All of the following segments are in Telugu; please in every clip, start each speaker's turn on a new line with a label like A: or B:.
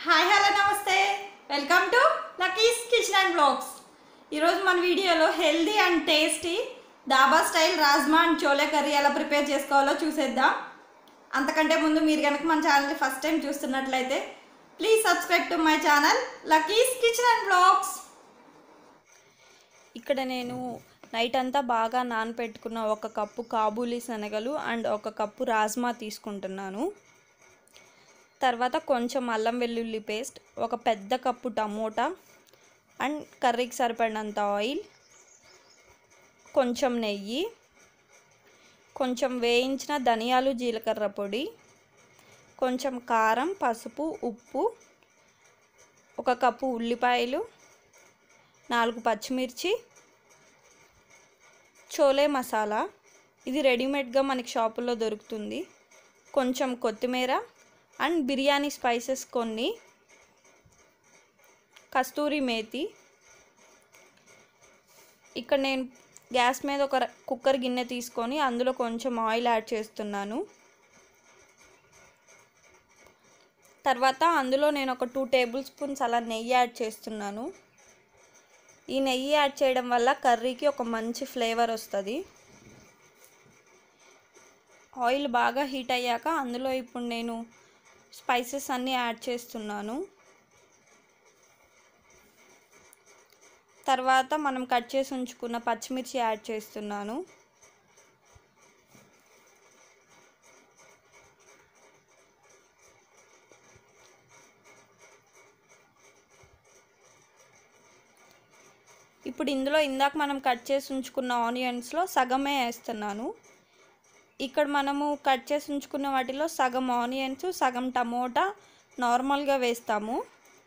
A: హాయ్ హలో నమస్తే welcome to Lucky's kitchen and blogs ఈరోజు మన వీడియోలో healthy and tasty dhaba style rajma and chole curry ఎలా ప్రిపేర్ చేసుకోవాలో చూసేద్దాం అంతకంటే ముందు మీరు కనుక మన ఛానల్ని ఫస్ట్ టైం చూస్తున్నట్లయితే please subscribe to my channel Lucky's kitchen and blogs
B: ఇక్కడ నేను నైట్ అంతా బాగా నానపెట్టుకున్న ఒక కప్పు కాబూలీ శనగలు అండ్ ఒక కప్పు రాజ్మా తీసుకుంటున్నాను తర్వాత కొంచెం అల్లం వెల్లుల్లి పేస్ట్ ఒక పెద్ద కప్పు టమోటా అండ్ కర్రీకి సరిపడినంత ఆయిల్ కొంచెం నెయ్యి కొంచెం వేయించిన ధనియాలు జీలకర్ర పొడి కొంచెం కారం పసుపు ఉప్పు ఒక కప్పు ఉల్లిపాయలు నాలుగు పచ్చిమిర్చి చోలే మసాలా ఇది రెడీమేడ్గా మనకి షాపుల్లో దొరుకుతుంది కొంచెం కొత్తిమీర అండ్ బిర్యానీ స్పైసెస్ కొన్ని కస్తూరి మేతి ఇక్కడ నేను గ్యాస్ మీద ఒక ర- కుక్కర్ గిన్నె తీసుకొని అందులో కొంచెం ఆయిల్ యాడ్ చేస్తున్నాను తర్వాత అందులో నేను ఒక టూ టేబుల్ స్పూన్స్ అలా నెయ్యి యాడ్ చేస్తున్నాను ఈ నెయ్యి యాడ్ చేయడం వల్ల కర్రీకి ఒక మంచి ఫ్లేవర్ వస్తుంది ఆయిల్ బాగా హీట్ అయ్యాక అందులో ఇప్పుడు నేను స్పైసెస్ అన్నీ యాడ్ చేస్తున్నాను తర్వాత మనం కట్ చేసి ఉంచుకున్న పచ్చిమిర్చి యాడ్ చేస్తున్నాను ఇప్పుడు ఇందులో ఇందాక మనం కట్ చేసి ఉంచుకున్న ఆనియన్స్లో సగమే వేస్తున్నాను ఇక్కడ మనము కట్ చేసి ఉంచుకున్న వాటిలో సగం ఆనియన్స్ సగం టమోటా నార్మల్గా వేస్తాము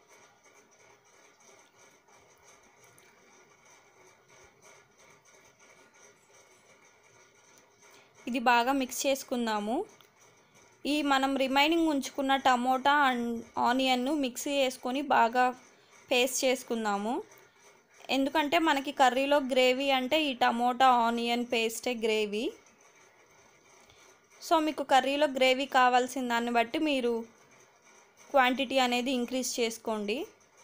B: ఇది బాగా మిక్స్ చేసుకుందాము ఈ మనం రిమైనింగ్ ఉంచుకున్న టమోటా అండ్ ఆనియన్ను మిక్సీ వేసుకొని బాగా పేస్ట్ చేసుకుందాము ఎందుకంటే మనకి కర్రీలో గ్రేవీ అంటే ఈ టమోటా ఆనియన్ పేస్టే గ్రేవీ సో మీకు కర్రీలో గ్రేవీ కావాల్సిన దాన్ని బట్టి మీరు క్వాంటిటీ అనేది ఇంక్రీజ్ చేసుకోండి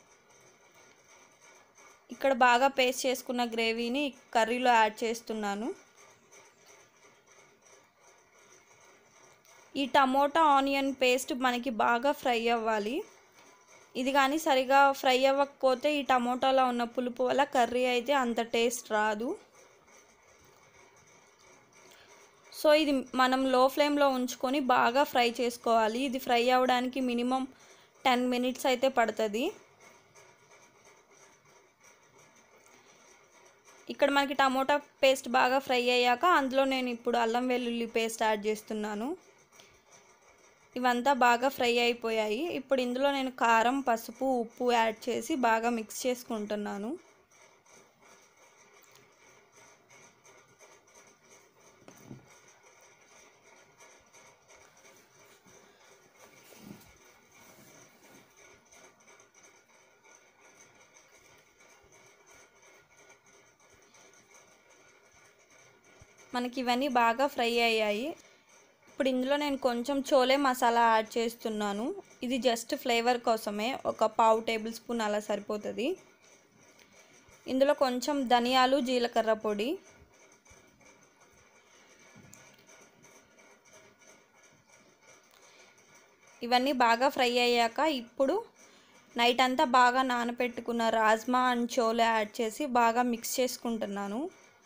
B: ఇక్కడ బాగా పేస్ట్ చేసుకున్న గ్రేవీని కర్రీలో యాడ్ చేస్తున్నాను ఈ టమోటా ఆనియన్ పేస్ట్ మనకి బాగా ఫ్రై అవ్వాలి ఇది కానీ సరిగా ఫ్రై అవ్వకపోతే ఈ టమోటాలో ఉన్న పులుపు వల్ల కర్రీ అయితే అంత టేస్ట్ రాదు సో ఇది మనం లో ఫ్లేమ్లో ఉంచుకొని బాగా ఫ్రై చేసుకోవాలి ఇది ఫ్రై అవ్వడానికి మినిమం టెన్ మినిట్స్ అయితే పడుతుంది ఇక్కడ మనకి టమోటా పేస్ట్ బాగా ఫ్రై అయ్యాక అందులో నేను ఇప్పుడు అల్లం వెల్లుల్లి పేస్ట్ యాడ్ చేస్తున్నాను ఇవంతా బాగా ఫ్రై అయిపోయాయి ఇప్పుడు ఇందులో నేను కారం పసుపు ఉప్పు యాడ్ చేసి బాగా మిక్స్ చేసుకుంటున్నాను మనకి ఇవన్నీ బాగా ఫ్రై అయ్యాయి ఇప్పుడు ఇందులో నేను కొంచెం చోలే మసాలా యాడ్ చేస్తున్నాను ఇది జస్ట్ ఫ్లేవర్ కోసమే ఒక పావు టేబుల్ స్పూన్ అలా సరిపోతుంది ఇందులో కొంచెం ధనియాలు జీలకర్ర పొడి ఇవన్నీ బాగా ఫ్రై అయ్యాక ఇప్పుడు నైట్ అంతా బాగా నానబెట్టుకున్న రాజ్మా అండ్ చోలే యాడ్ చేసి బాగా మిక్స్ చేసుకుంటున్నాను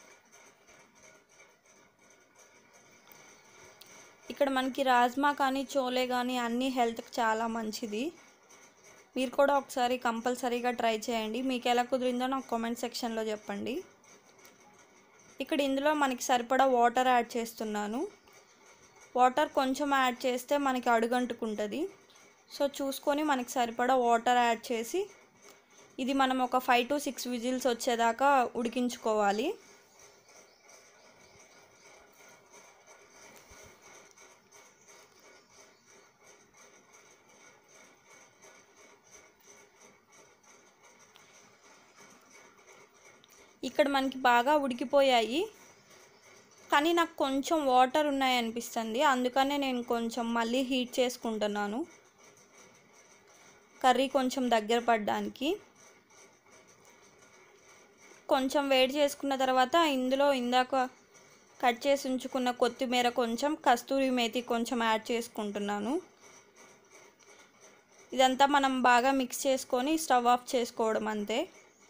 B: ఇక్కడ మనకి రాజ్మా కానీ చోలే కానీ అన్నీ హెల్త్కి చాలా మంచిది మీరు కూడా ఒకసారి కంపల్సరీగా ట్రై చేయండి మీకు ఎలా కుదిరిందో నాకు కామెంట్ సెక్షన్లో చెప్పండి ఇక్కడ ఇందులో మనకి సరిపడా వాటర్ యాడ్ చేస్తున్నాను వాటర్ కొంచెం యాడ్ చేస్తే మనకి అడుగంటుకుంటుంది సో చూసుకొని మనకి సరిపడా వాటర్ యాడ్ చేసి ఇది మనం ఒక ఫైవ్ టు సిక్స్ విజిల్స్ వచ్చేదాకా ఉడికించుకోవాలి ఇక్కడ మనకి బాగా ఉడికిపోయాయి కానీ నాకు కొంచెం వాటర్ ఉన్నాయి అనిపిస్తుంది అందుకనే నేను కొంచెం మళ్ళీ హీట్ చేసుకుంటున్నాను కర్రీ కొంచెం దగ్గర పడడానికి కొంచెం వేడి చేసుకున్న తర్వాత ఇందులో ఇందాక కట్ చేసి ఉంచుకున్న కొత్తిమీర కొంచెం కస్తూరి మేతి కొంచెం యాడ్ చేసుకుంటున్నాను ఇదంతా మనం బాగా మిక్స్ చేసుకొని స్టవ్ ఆఫ్ చేసుకోవడం అంతే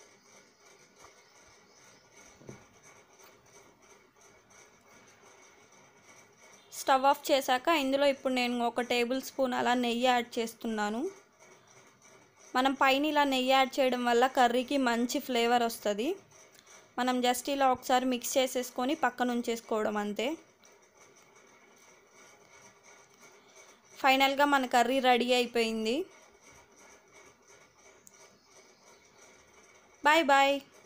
B: స్టవ్ ఆఫ్ చేశాక ఇందులో ఇప్పుడు నేను ఒక టేబుల్ స్పూన్ అలా నెయ్యి యాడ్ చేస్తున్నాను మనం పైన ఇలా నెయ్యి యాడ్ చేయడం వల్ల కర్రీకి మంచి ఫ్లేవర్ వస్తుంది మనం జస్ట్ ఇలా ఒకసారి మిక్స్ చేసేసుకొని పక్కన ఉంచేసుకోవడం అంతే ఫైనల్గా మన కర్రీ రెడీ అయిపోయింది బాయ్ బాయ్